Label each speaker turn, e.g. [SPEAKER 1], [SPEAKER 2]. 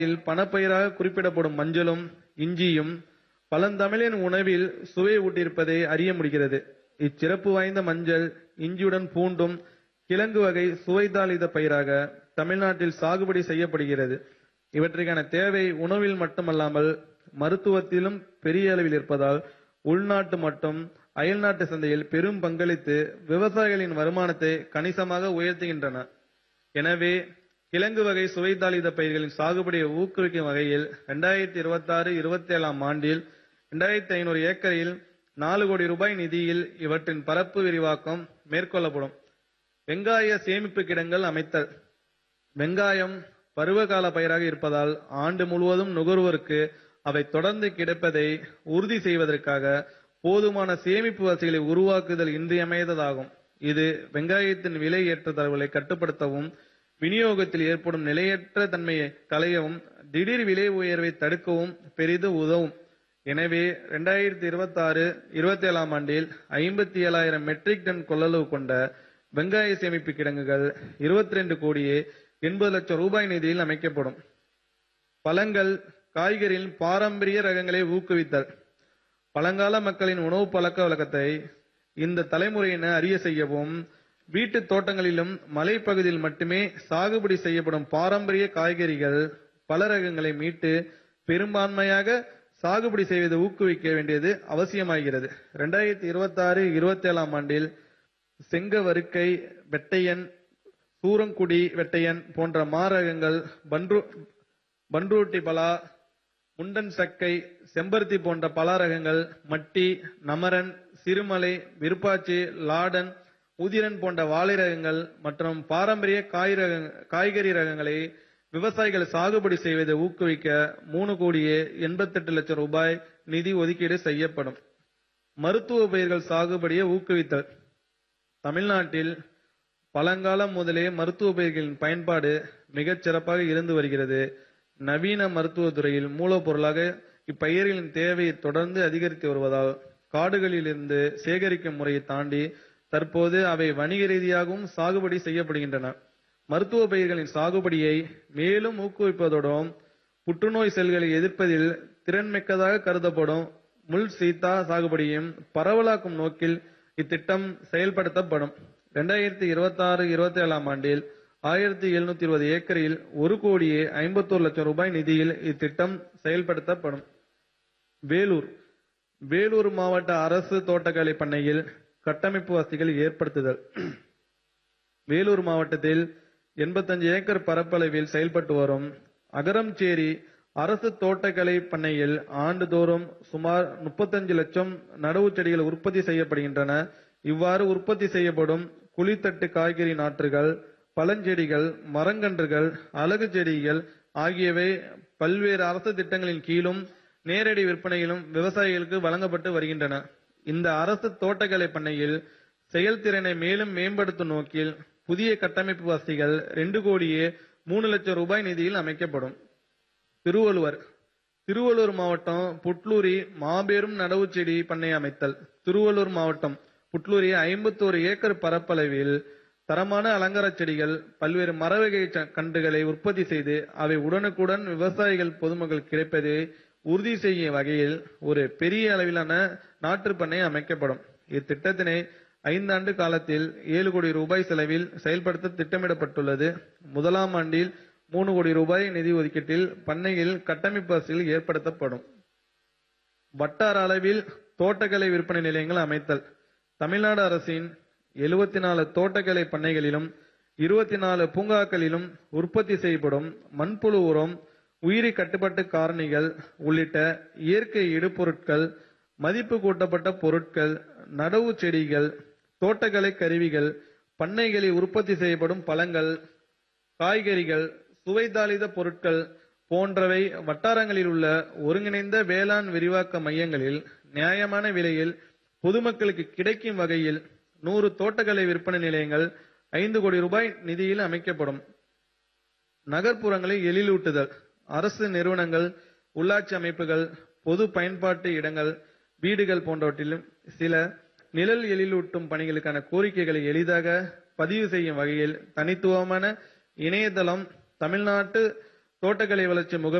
[SPEAKER 1] இல் பணப்பயிராக குறிப்பிடப்படும் மஞ்சளும் இஞ்சியும் பழந்தமிழின் உணவில் சுவை ஊட்டியிருப்பதை அறிய முடிகிறது இச்சிறப்பு வாய்ந்த மஞ்சள் இஞ்சியுடன் பூண்டும் கிழங்கு வகை சுவைதாளித பயிராக தமிழ்நாட்டில் சாகுபடி செய்யப்படுகிறது இவற்றுக்கான தேவை உணவில் மட்டுமல்லாமல் மருத்துவத்திலும் பெரிய அளவில் இருப்பதால் உள்நாட்டு மற்றும் அயல்நாட்டு சந்தையில் பெரும் பங்களித்து விவசாயிகளின் வருமானத்தை கணிசமாக உயர்த்துகின்றன எனவே கிழங்கு வகை சுவைதாளித பயிர்களின் சாகுபடியை ஊக்குவிக்கும் வகையில் இரண்டாயிரத்தி இருபத்தி ஆறு இருபத்தி ஏழாம் ஆண்டில் இரண்டாயிரத்தி ஐநூறு ஏக்கரில் நாலு கோடி ரூபாய் நிதியில் இவற்றின் பரப்பு விரிவாக்கம் மேற்கொள்ளப்படும் வெங்காய சேமிப்பு கிடங்கள் அமைத்தல் வெங்காயம் பருவகால பயிராக இருப்பதால் ஆண்டு முழுவதும் நுகர்வோருக்கு அவை தொடர்ந்து கிடைப்பதை உறுதி செய்வதற்காக போதுமான சேமிப்பு வசதிகளை உருவாக்குதல் இன்றியமையாததாகும் இது வெங்காயத்தின் விலை ஏற்றத்தாழ்வுகளை கட்டுப்படுத்தவும் விநியோகத்தில் ஏற்படும் நிலையற்ற தன்மையை களையவும் திடீர் விலை உயர்வை தடுக்கவும் பெரிதும் உதவும் எனவே இரண்டாயிரத்தி இருபத்தி ஆறு இருபத்தி ஏழாம் ஆண்டில் ஐம்பத்தி ஏழாயிரம் மெட்ரிக் டன் கொள்ளளவு கொண்ட வெங்காய சேமிப்பு கிடங்குகள் இருபத்தி ரெண்டு கோடியே எண்பது லட்சம் ரூபாய் நிதியில் அமைக்கப்படும் பழங்கள் காய்கறிகளின் பாரம்பரிய ரகங்களை ஊக்குவித்தல் பழங்கால மக்களின் உணவு பழக்க வழக்கத்தை இந்த தலைமுறையினர் அறிய செய்யவும் வீட்டு தோட்டங்களிலும் மலைப்பகுதியில் மட்டுமே சாகுபடி செய்யப்படும் பாரம்பரிய காய்கறிகள் பல ரகங்களை மீட்டு பெரும்பான்மையாக சாகுபடி செய்வதை ஊக்குவிக்க வேண்டியது அவசியமாகிறது இரண்டாயிரத்தி இருபத்தி ஆறு இருபத்தி ஏழாம் ஆண்டில் செங்கவருக்கை வெட்டையன் சூரங்குடி வெட்டையன் போன்ற மாரகங்கள் பன்ரு பன்ருட்டி பலா முண்டன் சக்கை செம்பருத்தி போன்ற பல ரகங்கள் மட்டி நமரன் சிறுமலை விருப்பாச்சி லாடன் உதிரன் போன்ற வாழை ரகங்கள் மற்றும் பாரம்பரிய காய் ரக காய்கறி ரகங்களை விவசாயிகள் சாகுபடி செய்வதை ஊக்குவிக்க மூணு கோடியே எண்பத்தெட்டு லட்சம் ரூபாய் நிதி ஒதுக்கீடு செய்யப்படும் மருத்துவ பயிர்கள் சாகுபடியை ஊக்குவித்தல் தமிழ்நாட்டில் பழங்காலம் முதலே மருத்துவ பயிர்களின் பயன்பாடு மிகச் சிறப்பாக இருந்து வருகிறது நவீன மருத்துவத் துறையில் மூலப்பொருளாக இப்பயிர்களின் தேவை தொடர்ந்து அதிகரித்து வருவதால் காடுகளிலிருந்து சேகரிக்கும் முறையை தாண்டி தற்போது அவை வணிக ரீதியாகவும் சாகுபடி செய்யப்படுகின்றன மருத்துவ பயிர்களின் சாகுபடியை மேலும் ஊக்குவிப்பதோடும் புற்றுநோய் செல்களை எதிர்ப்பதில் திறன்மிக்கதாக கருதப்படும் முள் சீத்தா சாகுபடியும் பரவலாக்கும் நோக்கில் இத்திட்டம் செயல்படுத்தப்படும் இரண்டாயிரத்தி இருபத்தி ஆறு இருபத்தி ஏழாம் ஆண்டில் ஆயிரத்தி எழுநூத்தி இருபது ஏக்கரில் ஒரு கோடியே ஐம்பத்தோரு லட்சம் ரூபாய் நிதியில் இத்திட்டம் செயல்படுத்தப்படும் வேலூர் வேலூர் மாவட்ட அரசு தோட்டக்கலை பண்ணையில் கட்டமைப்பு வசதிகள் ஏற்படுத்துதல் வேலூர் மாவட்டத்தில் எண்பத்தஞ்சு ஏக்கர் பரப்பளவில் செயல்பட்டு வரும் அகரம்சேரி அரசு தோட்டக்கலை பண்ணையில் ஆண்டுதோறும் சுமார் முப்பத்தஞ்சு லட்சம் நடவு செடிகள் உற்பத்தி செய்யப்படுகின்றன இவ்வாறு உற்பத்தி செய்யப்படும் குழித்தட்டு காய்கறி நாற்றுகள் பழஞ்செடிகள் மரங்கன்றுகள் அழகு செடிகள் ஆகியவை பல்வேறு அரசு திட்டங்களின் கீழும் நேரடி விற்பனையிலும் விவசாயிகளுக்கு வழங்கப்பட்டு வருகின்றன இந்த அரசு தோட்டக்கலை பண்ணையில் செயல்திறனை மேலும் மேம்படுத்தும் நோக்கில் புதிய கட்டமைப்பு வசதிகள் ரெண்டு கோடியே மூணு லட்சம் ரூபாய் நிதியில் அமைக்கப்படும் திருவள்ளுவர் திருவள்ளூர் மாவட்டம் புட்லூரி மாபெரும் நடவு செடி பண்ணை அமைத்தல் திருவள்ளூர் மாவட்டம் புட்லூரி ஐம்பத்தோரு ஏக்கர் பரப்பளவில் தரமான அலங்கார செடிகள் பல்வேறு மரவகை ச- கன்றுகளை உற்பத்தி செய்து அவை உடனுக்குடன் விவசாயிகள் பொதுமக்கள் கிடைப்பதை உறுதி செய்யும் வகையில் ஒரு பெரிய அளவிலான நாற்றுப் பண்ணை அமைக்கப்படும் இத்திட்டத்தினை ஐந்தாண்டு காலத்தில் ஏழு கோடி ரூபாய் செலவில் செயல்படுத்த திட்டமிடப்பட்டுள்ளது முதலாம் ஆண்டில் மூணு கோடி ரூபாய் நிதி ஒதுக்கீட்டில் பண்ணையில் கட்டமைப்பு வசதிகள் ஏற்படுத்தப்படும் வட்டார அளவில் தோட்டக்கலை விற்பனை நிலையங்கள் அமைத்தல் தமிழ்நாடு அரசின் எழுபத்தி நாலு தோட்டக்கலை பண்ணைகளிலும் இருபத்தி நாலு பூங்காக்களிலும் உற்பத்தி செய்யப்படும் மண்புழு உரம் உயிரி கட்டுப்பாட்டு காரணிகள் உள்ளிட்ட இயற்கை இடுபொருட்கள் மதிப்பு கூட்டப்பட்ட பொருட்கள் நடவு செடிகள் தோட்டக்கலை கருவிகள் பண்ணைகளில் உற்பத்தி செய்யப்படும் பழங்கள் காய்கறிகள் சுவைதாளித பொருட்கள் போன்றவை வட்டாரங்களில் உள்ள ஒருங்கிணைந்த வேளாண் விரிவாக்க மையங்களில் நியாயமான விலையில் பொதுமக்களுக்கு கிடைக்கும் வகையில் நூறு தோட்டக்கலை விற்பனை நிலையங்கள் ஐந்து கோடி ரூபாய் நிதியில் அமைக்கப்படும் நகர்ப்புறங்களை எழிலூட்டுதல் அரசு நிறுவனங்கள் உள்ளாட்சி அமைப்புகள் பொது பயன்பாட்டு இடங்கள் வீடுகள் போன்றவற்றிலும் சில நிழல் எழிலூட்டும் பணிகளுக்கான கோரிக்கைகளை எளிதாக பதிவு செய்யும் வகையில் தனித்துவமான இணையதளம் தமிழ்நாட்டு தோட்டக்கலை வளர்ச்சி முகமை